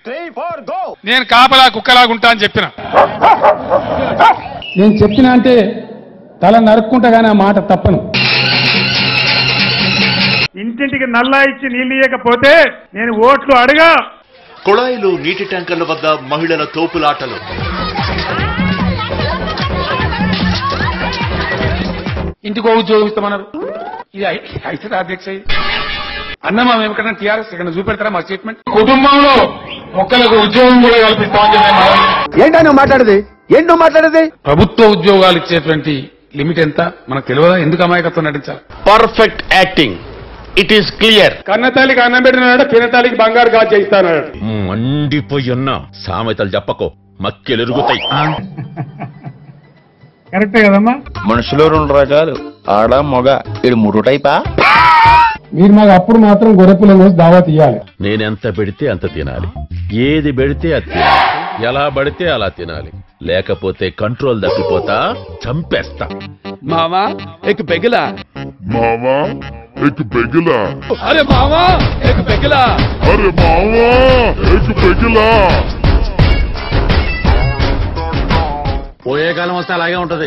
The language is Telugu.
నేను కాపలా కుక్కలాగుంటా అని చెప్పిన నేను చెప్పినా అంటే తల నరుక్కుంటా కానీ ఆ మాట తప్పను ఇంటింటికి నల్లా ఇచ్చి నీళ్ళు ఇవ్వకపోతే నేను ఓట్లు అడగా కుళాయిలు నీటి ట్యాంకర్ల వద్ద మహిళల తోపులాటలు ఇంటికో ఉద్యోగం ఇస్తామన్నారు ఇది అయితే అధ్యక్ష ఇది. అన్న మా మేము ఎక్కడన్నా టీఆర్ఎస్ ఇక్కడ చూపెడతారా మా స్టేట్మెంట్ కుటుంబంలో ఒక్కరికి ఉద్యోగం కూడా కల్పిస్తామని చెప్పి మనం ఏంటా నువ్వు మాట్లాడేది ఏంటి నువ్వు మాట్లాడేది ప్రభుత్వ ఉద్యోగాలు ఇచ్చేటువంటి లిమిట్ ఎంత మనకు తెలియదా ఎందుకు అమాయకత్వం నటించాలి perfect acting it is clear కన్నతాలికి అన్నం పెట్టినాడు పినతాలికి బంగారు గాజు చేయిస్తాడు మండిపోయి ఉన్నా సామెతలు చెప్పకో మక్కెలెరుగుతాయి కరెక్టే కదమ్మా మనుషులు రెండు రకాలు ఆడ మొగ ఇది మూడు టైపా మీరు మాకు అప్పుడు మాత్రం గొర్రెపిల్లని వేసి దావా తీయాలి నేనెంత పెడితే అంత తినాలి ఏది పెడితే అది తినాలి ఎలా పడితే అలా తినాలి లేకపోతే కంట్రోల్ తప్పిపోతా చంపేస్తా మామా ఎక్ పెగిలా మావా एक పెగిలా అరే మామా ఎక్ పెగిలా అరే మావా एक పెగిలా పోయే కాలం వస్తే అలాగే ఉంటది